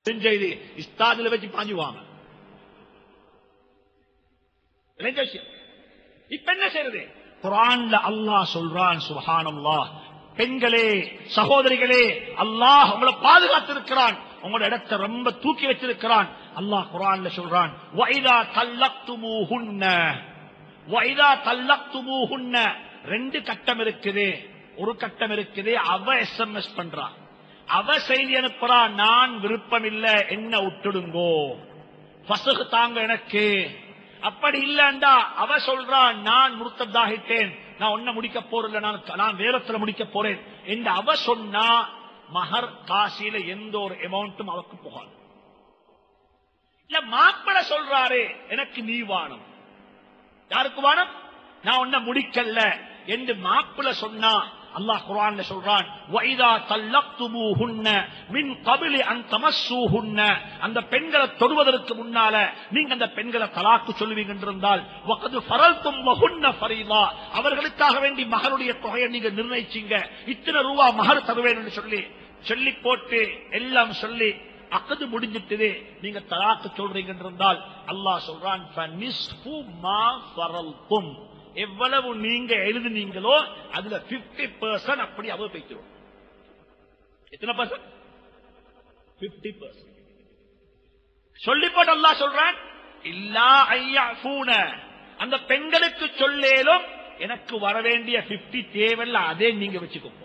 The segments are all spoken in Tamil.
செஞ்செய்து இஸ்தாதுல வச்சு பாஞ்சுவாங்க விளைஞ்ச விஷயம். இப்ப என்ன செய்யறது குரான்ல அல்லாஹ் சொல்றான் சுபஹானல்லாஹ் பெண்களே சகோதரிகளே அல்லாஹ் உங்களை பாதுகாத்திருக்கிறான் உங்களோட இடத்தை ரொம்ப தூக்கி வச்சிருக்கிறான் அல்லாஹ் குரான்ல சொல்றான் வைதா தல்லக்துமூஹுன்ன வைதா தல்லக்துமூஹுன்ன ரெண்டு கட்டம் இருக்குது ஒரு கட்டம் இருக்குது அவ எஸ்எம்எஸ் பண்றா அவ செய்தி அனுப்புறா நான் விருப்பம் இல்ல என்ன விட்டுடுங்கோ பசகு தாங்க எனக்கு அப்படி இல்லண்டா அவ சொல்றா நான் முருத்ததாகிட்டேன் நான் ஒன்ன முடிக்க போறல நான் நான் வேரத்துல முடிக்க போறேன் என்று அவ சொன்னா மகர் காசியில எந்த ஒரு அமௌண்ட்டும் அவக்கு போகாது இல்ல மாப்பிள சொல்றாரு எனக்கு நீ வானம் யாருக்கு வானம் நான் ஒன்ன முடிக்கல என்று மாப்பிள சொன்னா அல்லாஹ் குர்ஆன்ல சொல்றான் வைதா தல்லக்துமூஹுன்ன மின் கபிலி அன் தமஸ்ஸூஹுன்ன அந்த பெண்களை தொடுவதற்கு முன்னால நீங்க அந்த பெண்களை தலாக்கு சொல்லுவீங்க என்றிருந்தால் வகது ஃபரல்தும் வஹுன்ன ஃபரீதா அவர்களுக்காக வேண்டி மகனுடைய தொகையை நீங்க நிர்ணயிச்சீங்க இத்தனை ரூபா மகர் தருவேன் என்று சொல்லி சொல்லி போட்டு எல்லாம் சொல்லி அக்கது முடிஞ்சிட்டது நீங்க தலாக்கு சொல்றீங்க என்றிருந்தால் அல்லாஹ் சொல்றான் ஃபனிஸ்ஃபு மா ஃபரல்தும் எவ்வளவு நீங்க எழுதுனீங்களோ அதுல 50% பெர்சன்ட் அப்படி அவ போய்க்கிறோம் எத்தனை பர்சன்ட் பிப்டி பர்சன்ட் சொல்லி போட்டு அல்லாஹ் சொல்றான் இல்லா ஐயா அந்த பெண்களுக்கு சொல்லேலும் எனக்கு வர வேண்டிய 50 தேவையில்ல அதே நீங்க வச்சுக்கோங்க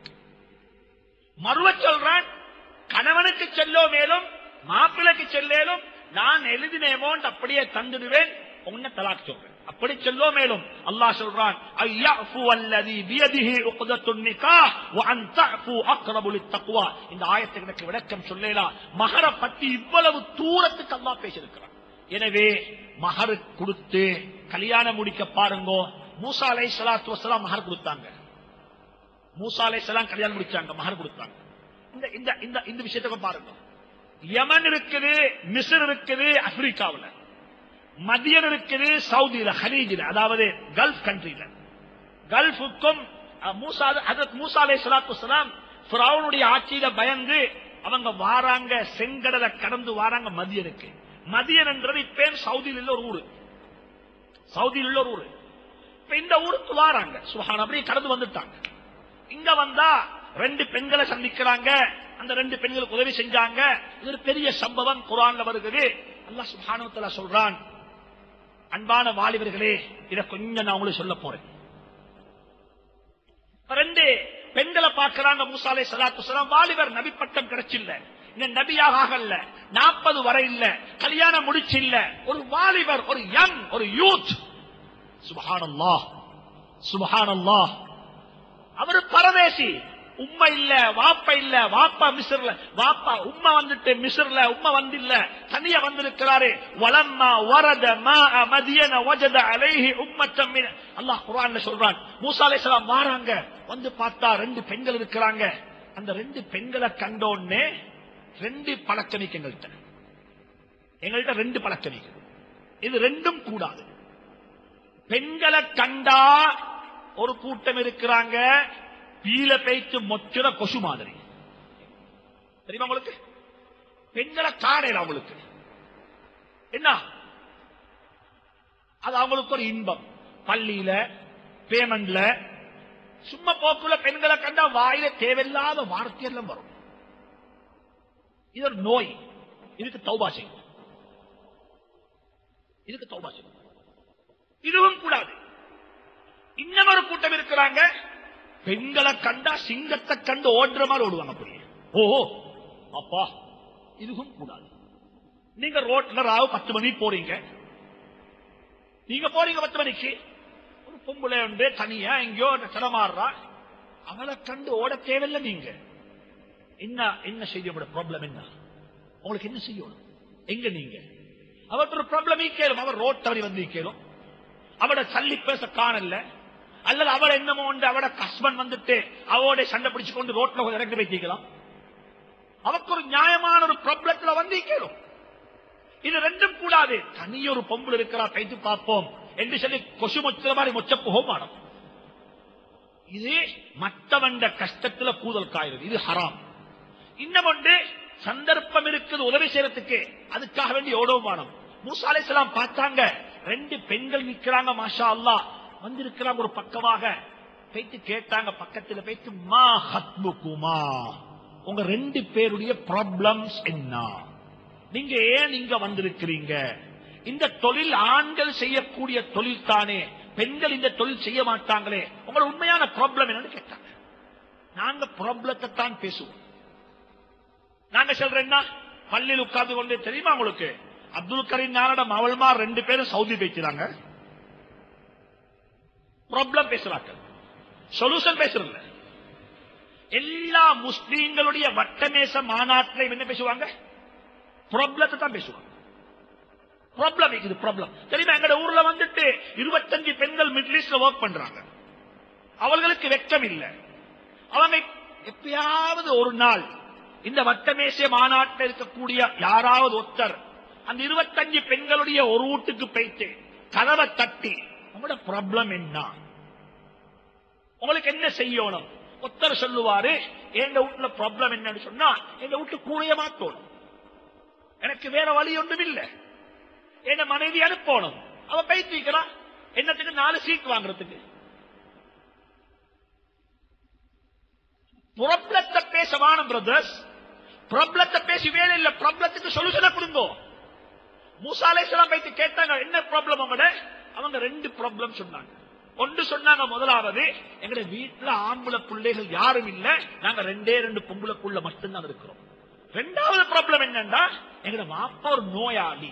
மறுவ சொல்றான் கணவனுக்கு செல்லோ மேலும் மாப்பிளைக்கு செல்லேலும் நான் எழுதின அமௌண்ட் அப்படியே தந்துடுவேன் உன்ன தலாக் சொல்றேன் அப்படி சொல்லோ மேலும் அல்லாஹ் சொல்றான் ஐயஃபு அல்லதி பியதிஹி உக்தத்துன் நிகாஹ் வ அன் தஃபு அக்ரபு லித்தக்வா இந்த ஆயத்துக்கு எனக்கு விளக்கம் சொல்லலாம் மகர பத்தி இவ்வளவு தூரத்துக்கு அல்லாஹ் பேசியிருக்கிறான் எனவே மகர் கொடுத்து கல்யாணம் முடிக்க பாருங்கோ மூசா அலை சலாத்து வசலாம் மகர் கொடுத்தாங்க மூசா அலை சலாம் கல்யாணம் முடிச்சாங்க மகர் கொடுத்தாங்க இந்த இந்த இந்த இந்த விஷயத்துக்கு பாருங்க யமன் இருக்குது மிஸ்ர் இருக்குது ஆப்பிரிக்காவுல மதியன் இருக்குது சவுதியில ஹலீஜில அதாவது கல்ஃப் கண்ட்ரியில கல்ஃபுக்கும் அஹ், மூசா ஹஜரத் மூசா அலை சலாத்து வசலாம் ஃபிரௌனுடைய ஆட்சியில பயந்து அவங்க வாராங்க செங்கடலை கடந்து வாராங்க மதியனுக்கு மதியன் என்றது இப்ப சவுதியில் உள்ள ஒரு ஊரு சவுதியில் உள்ள ஒரு ஊரு இப்ப இந்த ஊருக்கு வாராங்க சுஹான் அப்படியே கடந்து வந்துட்டாங்க இங்க வந்தா ரெண்டு பெண்களை சந்திக்கிறாங்க அந்த ரெண்டு பெண்களுக்கு உதவி செஞ்சாங்க இது ஒரு பெரிய சம்பவம் குரான்ல வருகிறது அல்லாஹ் சுப்ஹானஹு வ தஆலா சொல்றான் அன்பான வாலிபர்களே இத கொஞ்சம் நான் உங்களுக்கு சொல்ல போறேன் ரெண்டு பெண்களை பார்க்கறாங்க மூசா அலைஹிஸ் ஸலாத்து வஸலாம் வாலிபர் நபி பட்டம் கிடைச்சில்ல இன்னும் நபியாக ஆகல நாற்பது வரை இல்ல கல்யாணம் முடிச்சு இல்ல ஒரு வாலிபர் ஒரு யங் ஒரு யூத் சுபஹானல்லாஹ் சுபஹானல்லாஹ் அவரு பரதேசி உம்மை இல்ல வாப்பா இல்ல வாப்பா மிஸ்ர்ல வாப்பா உம்மா வந்துட்டு மிஸ்ர்ல உம்மா வந்தில்ல தனியா வந்திருக்கிறாரு வலம்மா வரத மா மதியன வஜத அலைஹி உம்மத்தம் மின் அல்லாஹ் குர்ஆன்ல சொல்றான் மூசா அலைஹிஸ்ஸலாம் வாராங்க வந்து பார்த்தா ரெண்டு பெண்கள் இருக்கிறாங்க அந்த ரெண்டு பெண்களை கண்டோன்னே ரெண்டு பழக்கமிக்கு எங்கள்கிட்ட எங்கள்கிட்ட ரெண்டு பழக்கமிக்கு இது ரெண்டும் கூடாது பெண்களை கண்டா ஒரு கூட்டம் இருக்கிறாங்க பீல பேய்த்து மொச்சுற கொசு மாதிரி தெரியுமா உங்களுக்கு பெண்களை காடையில அவங்களுக்கு என்ன அது அவங்களுக்கு ஒரு இன்பம் பள்ளியில பேமெண்ட்ல சும்மா போக்குள்ள பெண்களை கண்டா வாயில தேவையில்லாத வார்த்தையெல்லாம் வரும் இது ஒரு நோய் இதுக்கு தௌபா செய்யும் இதுக்கு தௌபா செய்யும் இதுவும் கூடாது இன்னும் ஒரு கூட்டம் இருக்கிறாங்க பெண்களை கண்டா சிங்கத்தை கண்டு ஓடுற மாதிரி ஓடுவாங்க அப்படியே ஓ அப்பா இதுவும் கூடாது நீங்க ரோட்ல ராவு பத்து மணி போறீங்க நீங்க போறீங்க பத்து மணிக்கு ஒரு பொம்பளை உண்டு தனியா எங்கேயோ தடமாறுறா அவளை கண்டு ஓட தேவையில்லை நீங்க என்ன என்ன செய்ய ப்ராப்ளம் என்ன உங்களுக்கு என்ன செய்யணும் எங்க நீங்க அவர்கிட்ட ஒரு ப்ராப்ளம் கேளும் அவர் ரோட் தவறி வந்து கேளும் அவட சல்லி பேச காணல அல்லது அவள என்னமோ உண்டு அவட ஹஸ்பண்ட் வந்துட்டு அவளோட சண்டை பிடிச்சு கொண்டு ரோட்ல கொஞ்சம் இறக்கி வைக்கலாம் அவக்கு ஒரு நியாயமான ஒரு ப்ராப்ளத்துல வந்து கேளும் இது ரெண்டும் கூடாது தனியொரு பொம்புல இருக்கிறா கைத்து பார்ப்போம் என்று சொல்லி கொசு மொச்சுற மாதிரி மொச்ச போகும் மாடம் இது மற்றவண்ட கஷ்டத்துல கூதல் காயுது இது ஹராம் இன்னும் ஒன்று சந்தர்ப்பம் இருக்குது உதவி செய்யறதுக்கு அதுக்காக வேண்டி ஓடவும் வானம் மூசா அலைஹிஸ்ஸலாம் பார்த்தாங்க ரெண்டு பெண்கள் நிக்கிறாங்க மாஷா அல்லாஹ் வந்திருக்கிறாங்க ஒரு பக்கமாக போயிட்டு கேட்டாங்க பக்கத்துல போயிட்டு மா ஹத்முகுமா உங்க ரெண்டு பேருடைய ப்ராப்ளம்ஸ் என்ன நீங்க ஏன் இங்க வந்திருக்கிறீங்க இந்த தொழில் ஆண்கள் செய்யக்கூடிய தொழில் தானே பெண்கள் இந்த தொழில் செய்ய மாட்டாங்களே உங்களோட உண்மையான ப்ராப்ளம் என்னன்னு கேட்டாங்க நாங்க ப்ராப்ளத்தை தான் பேசுவோம் நாங்க சொல்றேன்னா பள்ளியில் உட்கார்ந்து கொண்டு தெரியுமா உங்களுக்கு அப்துல் கரீம் நானடம் அவள்மார் ரெண்டு பேரும் சவுதி பேசுறாங்க ப்ராப்ளம் பேசுறாங்க சொல்யூஷன் பேசுறதில்ல எல்லா முஸ்லீம்களுடைய வட்டமேச மாநாட்டில் என்ன பேசுவாங்க ப்ராப்ளத்தை தான் பேசுவாங்க ப்ராப்ளம் இது ப்ராப்ளம் தெரியுமா எங்க ஊர்ல வந்துட்டு இருபத்தஞ்சு பெண்கள் மிடில் ஈஸ்ட்ல ஒர்க் பண்றாங்க அவர்களுக்கு வெட்கம் இல்லை அவங்க எப்பயாவது ஒரு நாள் இந்த வட்டமேசிய மாநாட்டில் இருக்கக்கூடிய யாராவது ஒருத்தர் அந்த இருபத்தஞ்சு பெண்களுடைய ஒரு வீட்டுக்கு போயிட்டு கதவை தட்டி உங்களோட ப்ராப்ளம் என்ன உங்களுக்கு என்ன செய்யணும் ஒருத்தர் சொல்லுவாரு எங்க வீட்டுல ப்ராப்ளம் என்னன்னு சொன்னா எங்க வீட்டு கூடைய மாத்தோணும் எனக்கு வேற வழி ஒன்றும் இல்லை என்ன மனைவி அனுப்பணும் அவ பைத்திக்கிறான் என்னத்துக்கு நாலு சீட் வாங்குறதுக்கு ப்ராப்ளத்தை பேச வாணும் பிரதர்ஸ் ப்ராப்ளத்தை பேசி வேலை இல்ல ப்ராப்ளத்துக்கு சொல்யூஷனை கொடுங்க மூசாலேஸ்வரம் பைத்து கேட்டாங்க என்ன ப்ராப்ளம் அவங்கள அவங்க ரெண்டு ப்ராப்ளம் சொன்னாங்க ஒன்று சொன்னாங்க முதலாவது எங்க வீட்டுல ஆம்பளை பிள்ளைகள் யாரும் இல்ல நாங்க ரெண்டே ரெண்டு பொம்பளைக்குள்ள மட்டும்தான் இருக்கிறோம் ரெண்டாவது ப்ராப்ளம் என்னன்னா எங்கட வாப்பா ஒரு நோயாளி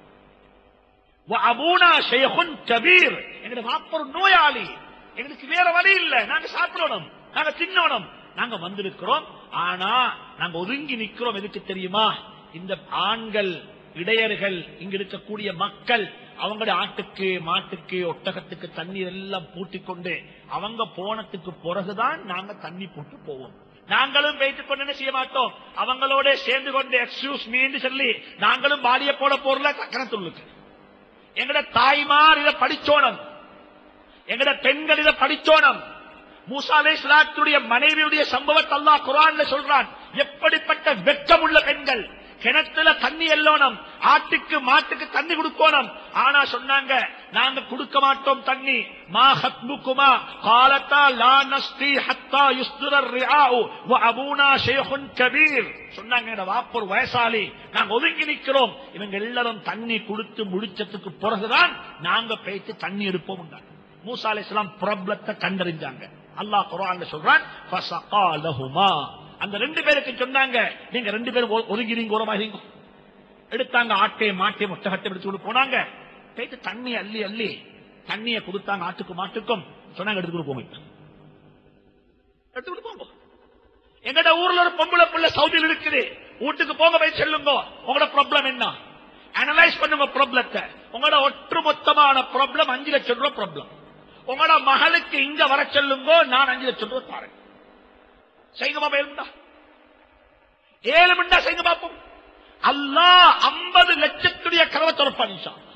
அபூனா ஷேகுன் கபீர் எங்கட வாப்பா ஒரு நோயாளி எங்களுக்கு வேற வழி இல்ல நாங்க சாப்பிடணும் நாங்க தின்னணும் நாங்க வந்திருக்கிறோம் ஆனா நாங்க ஒதுங்கி நிக்கிறோம் எதுக்கு தெரியுமா இந்த ஆண்கள் இடையர்கள் இங்க இருக்கக்கூடிய மக்கள் அவங்களுடைய ஆட்டுக்கு மாட்டுக்கு ஒட்டகத்துக்கு தண்ணீர் எல்லாம் பூட்டிக் கொண்டு அவங்க போனதுக்கு பிறகுதான் நாங்க தண்ணி போட்டு போவோம் நாங்களும் வைத்துக் கொண்டு என்ன செய்ய மாட்டோம் அவங்களோட சேர்ந்து கொண்டு எக்ஸ்கியூஸ் மீன்னு சொல்லி நாங்களும் பாடிய போட போறல கணத்துள்ளுக்கு எங்கட தாய்மார் இதை படிச்சோனம் எங்கட பெண்கள் இதை படிச்சோனம் மூசாலே இஸ்லாத்துடைய மனைவியுடைய சம்பவத்தை அல்லாஹ் குரான்ல சொல்றான் எப்படிப்பட்ட வெட்கமுள்ள பெண்கள் கிணத்துல தண்ணி எல்லோனம் ஆட்டுக்கு மாட்டுக்கு தண்ணி கொடுக்கணும் ஆனா சொன்னாங்க நாங்க கொடுக்க மாட்டோம் தண்ணி மா ஹத்முக்குமா காலத்தா லா நஸ்தி ஹத்தா யுஸ்துரர் ரிஆஉ வ அபூனா ஷைஹுன் கபீர் சொன்னாங்க எங்க வாப்பர் வயசாலி நாங்க ஒதுங்கி நிக்கிறோம் இவங்க எல்லாரும் தண்ணி கொடுத்து முடிச்சதுக்கு பிறகுதான் நாங்க போயிட்டு தண்ணி எடுப்போம் மூசா அலைஹிஸ்ஸலாம் ப்ராப்ளத்தை கண்டறிஞ்சாங்க அல்லாஹ் குர்ஆன்ல சொல்றான் ஃபஸகா லஹுமா அந்த ரெண்டு பேருக்கு சொன்னாங்க நீங்க ரெண்டு பேரும் ஒ- ஒதுங்கிறீங்க ஓரமாகிறீங்க எடுத்தாங்க ஆட்டையும் மாட்டையும் ஒட்டகத்தை எடுத்து கொண்டு போனாங்க போயிட்டு தண்ணி அள்ளி அள்ளி தண்ணியை கொடுத்தாங்க ஆட்டுக்கும் மாட்டுக்கும் சொன்னாங்க எடுத்துக்கிட்டு போங்க இப்ப. எடுத்துக்கிட்டு போங்க எங்கட ஊர்ல ஒரு பொம்பளை பிள்ளை சவுதியில் இருக்குது வீட்டுக்கு போங்க போய் சொல்லுங்க உங்களோட ப்ராப்ளம் என்ன அனலைஸ் பண்ணுங்க ப்ராப்ளத்தை உங்களோட ஒட்டுமொத்தமான ப்ராப்ளம் அஞ்சு லட்சம் ரூபாய் ப்ராப்ளம் உங்களோட மகளுக்கு இங்க வர சொல்லுங்க நான் அஞ்சு லட்சம் ரூபாய் தாரேன் செய்யுங்க பாப்பா ஏழுமண்டா ஏழு மண்டா செய்யுங்க பாப்போம் அல்லாஹ் ஐம்பது லட்சத்துடைய கதவை திறப்பான் இன்ஷா அல்லாஹ்.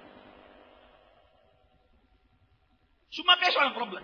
சும்மா பேசுவாங்க ப்ராப்ளம்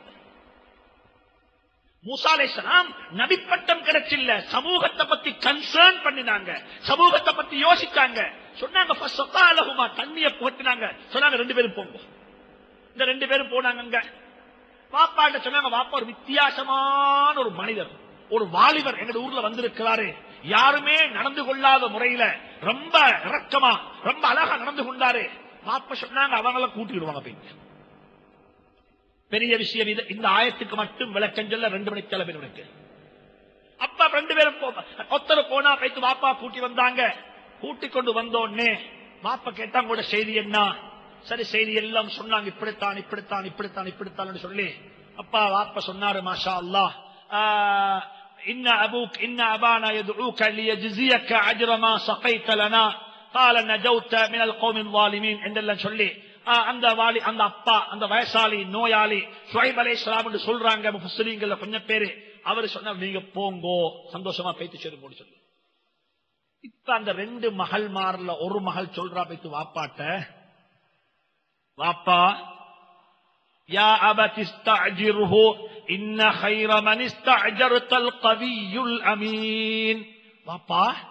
மூசா அலைஹிஸ்ஸலாம் நபிப்பட்டம் கிடைச்சில்ல சமூகத்தை பத்தி கன்சர்ன் பண்ணினாங்க சமூகத்தை பத்தி யோசிச்சாங்க சொன்னாங்க ஃபஸகா லஹுமா தண்ணிய போட்டுனாங்க சொன்னாங்க ரெண்டு பேரும் போங்க இந்த ரெண்டு பேரும் போனாங்க அங்க பாப்பாட்ட சொன்னாங்க பாப்பா ஒரு வித்தியாசமான ஒரு மனிதர் ஒரு வாலிபர் எங்க ஊர்ல வந்திருக்கிறாரு யாருமே நடந்து கொள்ளாத முறையில ரொம்ப இரக்கமா ரொம்ப அழகா நடந்து கொண்டாரு பாப்பா சொன்னாங்க அவங்கள கூட்டிடுவாங்க போய் பெரிய விஷயம் இது இந்த ஆயத்துக்கு மட்டும் விளக்கம் சொல்ல ரெண்டு மணி செலவு இருக்கு அப்ப ரெண்டு பேரும் போ- ஒருத்தர் போனா பைத்து வாப்பா கூட்டி வந்தாங்க கூட்டி கொண்டு வந்தோடனே வாப்பா கேட்டா உங்களோட செய்தி என்ன சரி செய்தி எல்லாம் சொன்னாங்க இப்படித்தான் இப்படித்தான் இப்படித்தான் இப்படித்தான் சொல்லி அப்பா வாப்பா சொன்னாரு மாஷா அல்லாஹ் ஆஹ், இன்ன அபூக் இன்ன அபானா يدعوك ليجزيك اجر ما سقيت لنا قال نجوت من القوم الظالمين என்றெல்லாம் சொல்லி ஆஹ், அந்த வாலி அந்த அப்பா அந்த வயசாளி நோயாளி ஷுவைப் அலைஹிஸ்ஸலாம் என்று சொல்றாங்க முஃபஸ்ஸிரீன்கள்ல கொஞ்சம் பேரு அவர் சொன்னார் நீங்க போங்கோ சந்தோஷமா பேத்து சொல்லுங்க சொல்லி இப்ப அந்த ரெண்டு மகள்மார்ல ஒரு மகள் சொல்றா பைத்து வாப்பாட்ட வாப்பா யா அபத் இஸ்தஅஜிர்ஹு இன்ன خير من استأجرت القوي الأمين வாப்பா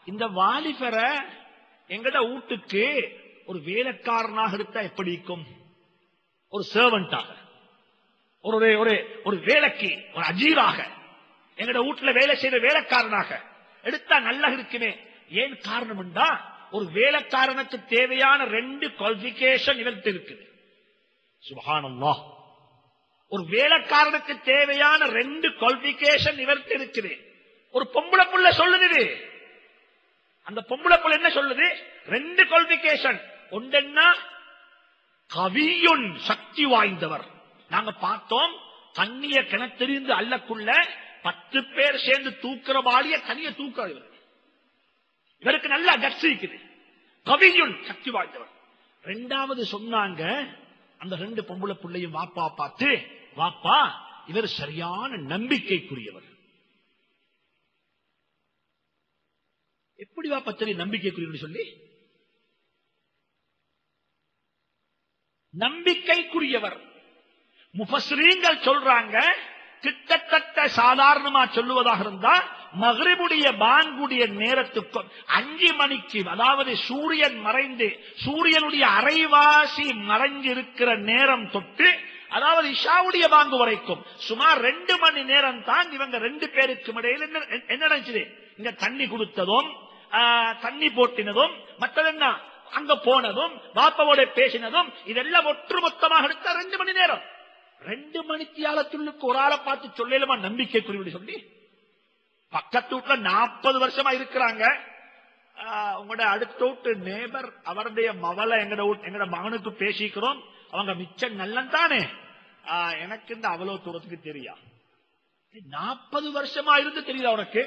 இந்த வாலிபரை எங்கட வீட்டுக்கு ஒரு வேலைக்காரனாக எடுத்தா எப்படி இருக்கும் ஒரு சர்வெண்டாக ஒரு ஒரு- ஒரு ஒரு வேலைக்கு ஒரு அஜீராக எங்கட வீட்டுல வேலை செய்யற வேலைக்காரனாக எடுத்தா நல்லா இருக்குமே ஏன் காரணம் என்றா ஒரு வேலைக்காரனுக்கு தேவையான ரெண்டு குவாலிபிகேஷன் இவர்கிட்ட இருக்குது சுபஹானல்லாஹ் ஒரு வேலைக்காரனுக்கு தேவையான ரெண்டு குவாலிபிகேஷன் இவர்கிட்ட இருக்குது ஒரு பொம்பளை புள்ள சொல்லுது இது. அந்த பொம்பளை புள்ள என்ன சொல்லுது ரெண்டு குவாலிபிகேஷன் ஒன்றென்னா கவியுன் சக்தி வாய்ந்தவர் நாங்க பார்த்தோம் தண்ணிய கிணத்தெறிந்து அள்ளக்குள்ள பத்து பேர் சேர்ந்து தூக்குற வாளிய தனிய தூக்குற இவர் இவருக்கு நல்ல கட்சி இருக்குது கவியுன் சக்தி வாய்ந்தவர் ரெண்டாவது சொன்னாங்க அந்த ரெண்டு பொம்பளை பிள்ளையும் வாப்பா பார்த்து வாப்பா இவர் சரியான நம்பிக்கைக்குரியவர் எப்படி வாப்பா தெரியும் நம்பிக்கைக்குரியவர் சொல்லி நம்பிக்கைக்குரியவர் முஃபஸ்ரீங்கள் சொல்றாங்க கிட்டத்தட்ட சாதாரணமா சொல்லுவதாக இருந்தா மகரிபுடைய பாங்குடைய நேரத்துக்கு அஞ்சு மணிக்கு அதாவது சூரியன் மறைந்து சூரியனுடைய அரைவாசி மறைஞ்சிருக்கிற நேரம் தொட்டு அதாவது இஷாவுடைய பாங்கு வரைக்கும் சுமார் ரெண்டு மணி நேரம் தான் இவங்க ரெண்டு பேருக்கும் இடையில என்ன என்ன நடந்துச்சு இங்க தண்ணி கொடுத்ததும் ஆ, தண்ணி போட்டினதும் மற்றது என்ன அங்க போனதும் பாப்பாவோட பேசினதும் இதெல்லாம் ஒட்டுமொத்தமாக எடுத்தா ரெண்டு மணி நேரம் ரெண்டு மணித்தியாலத்துள்ளுக்கு ஒரு ஆளை பார்த்து சொல்லலுமா நம்பிக்கை குறிவிடு சொல்லி பக்கத்து வீட்டுல நாற்பது வருஷமா இருக்கிறாங்க ஆஹ், உங்களோட அடுத்த வீட்டு நேபர் அவருடைய மவளை எங்கட வீட்டு- எங்கட மகனுக்கு பேசிக்கிறோம் அவங்க மிச்சம் நல்லன் தானே ஆஹ், எனக்கு இந்த அவ்வளவு தூரத்துக்கு தெரியா நாற்பது வருஷமா இருந்து தெரியுதா உனக்கு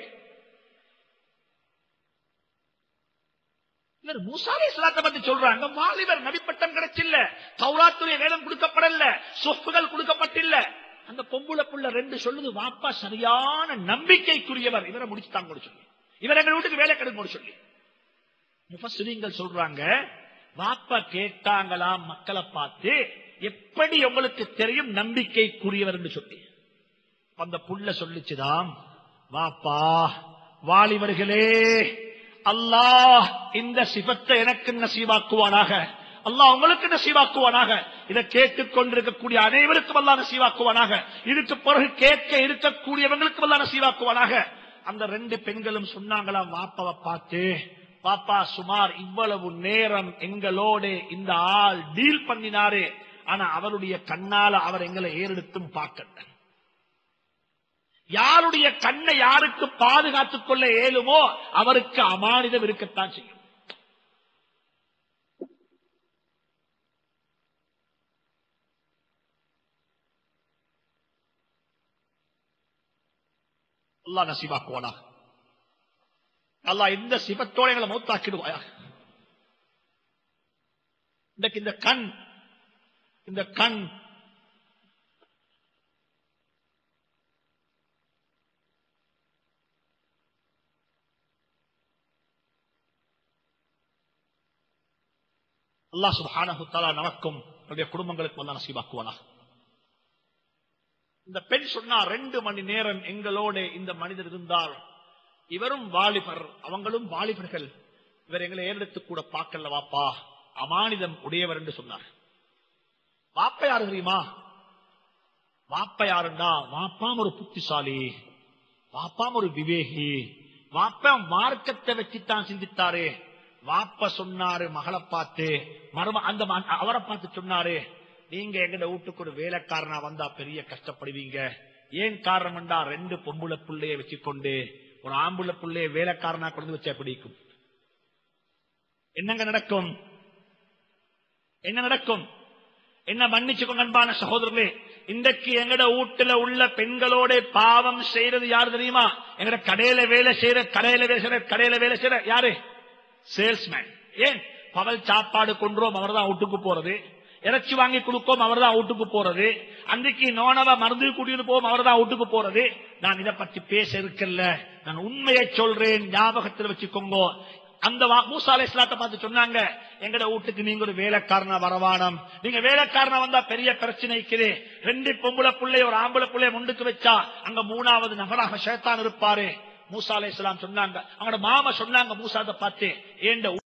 இவர் மூசாலை இஸ்லாத்தை பத்தி சொல்றாங்க வாலிபர் நபிப்பட்டம் கிடைச்சில்ல தௌராத்துடைய வேதம் கொடுக்கப்படல சொப்புகள் கொடுக்கப்பட்டில்ல அந்த பொம்புல புள்ள ரெண்டு சொல்லுது வாப்பா சரியான நம்பிக்கைக்குரியவர் இவரை முடிச்சுட்டாங்க கூட சொல்லி இவர் எங்க வீட்டுக்கு வேலை கிடைக்கும் சொல்லி முஃபஸ்ஸிரீன்கள் சொல்றாங்க வாப்பா கேட்டாங்களாம் மக்களை பார்த்து எப்படி உங்களுக்கு தெரியும் நம்பிக்கைக்குரியவர் என்று சொல்லி அந்த புள்ள சொல்லிச்சுதாம் வாப்பா வாலிபர்களே அல்லாஹ் இந்த சிபத்தை எனக்கு நசீவாக்குவானாக அல்லாஹ் உங்களுக்கு நசீவாக்குவானாக இதை கேட்டுக் கொண்டிருக்கக்கூடிய அனைவருக்கும் அல்லாஹ் நசீவாக்குவானாக இதுக்கு பிறகு கேட்க இருக்கக்கூடியவங்களுக்கும் அல்லாஹ் நசீவாக்குவானாக அந்த ரெண்டு பெண்களும் சொன்னாங்களாம் வாப்பாவை பார்த்து பாப்பா சுமார் இவ்வளவு நேரம் எங்களோட இந்த ஆள் டீல் பண்ணினாரு ஆனா அவருடைய கண்ணால அவர் எங்களை ஏறெடுத்தும் பார்க்கல யாருடைய கண்ணை யாருக்கு பாதுகாத்துக் கொள்ள இயலுமோ அவருக்கு அமானிதம் இருக்கத்தான் செய்யும் அல்லாஹ் நசீபாக்குவானா அல்லாஹ் இந்த சிபத்தோட எங்களை மௌத்தாக்கிடுவாயா இன்றைக்கு இந்த கண் இந்த கண் அல்லாஹ் சுப்ஹானஹு தஆலா நமக்கும் நம்முடைய குடும்பங்களுக்கும் அல்லாஹ் நசீபாக்குவானா இந்த பெண் சொன்னா ரெண்டு மணி நேரம் எங்களோட இந்த மனிதர் இருந்தால் இவரும் வாலிபர் அவங்களும் வாலிபர்கள் இவர் எங்களை ஏறெடுத்து கூட பார்க்கல வாப்பா அமானிதம் உடையவர் என்று சொன்னார் வாப்ப யாரு தெரியுமா வாப்ப யாருண்டா வாப்பாம் ஒரு புத்திசாலி வாப்பாம் ஒரு விவேகி வாப்பா மார்க்கத்தை வச்சுத்தான் சிந்தித்தாரு வாப்ப சொன்னாரு மகளை பார்த்து மரும அந்த ம- அவரை பார்த்து சொன்னாரு நீங்க எங்கட வீட்டுக்கு ஒரு வேலைக்காரனா வந்தா பெரிய கஷ்டப்படுவீங்க ஏன் காரணம்டா ரெண்டு பொம்புல புள்ளைய வச்சுக்கொண்டு ஒரு ஆம்புல புள்ளைய வேலைக்காரனா கொண்டு வச்சா பிடிக்கும் என்னங்க நடக்கும் என்ன நடக்கும் என்ன மன்னிச்சுக்கோங்க அன்பான சகோதரர்களே இன்றைக்கு எங்கட வீட்டுல உள்ள பெண்களோட பாவம் செய்யறது யாரு தெரியுமா எங்கட கடையில வேலை செய்யற கடையில வேலை செய்யற கடையில வேலை செய்யற யாரு சேல்ஸ்மேன் ஏன் பகல் சாப்பாடு கொன்றோம் அவர்தான் வீட்டுக்கு போறது இறைச்சி வாங்கி கொடுப்போம் அவர்தான் வீட்டுக்கு போறது அன்றைக்கு நோனவ மருந்து கூட்டிட்டு போவோம் அவர்தான் வீட்டுக்கு போறது நான் இதை பத்தி பேச இருக்கல்ல நான் உண்மையை சொல்றேன் ஞாபகத்தில் வச்சுக்கோங்க அந்த வா- மூசா அலை இஸ்லாத்தை பார்த்து சொன்னாங்க எங்கட வீட்டுக்கு நீங்க ஒரு வேலைக்காரனா வரவானம் நீங்க வேலைக்காரனா வந்தா பெரிய பிரச்சனை இருக்குது ரெண்டு பொம்பளை புள்ளை ஒரு ஆம்பளை புள்ளைய முண்டுக்கு வச்சா அங்க மூணாவது நபராக ஷேத்தான் இருப்பாரு மூசா அலைஹிஸ்ஸலாம் சொன்னாங்க அவங்களோட மாமா சொன்னாங்க மூசாத பார்த்து ஏண்ட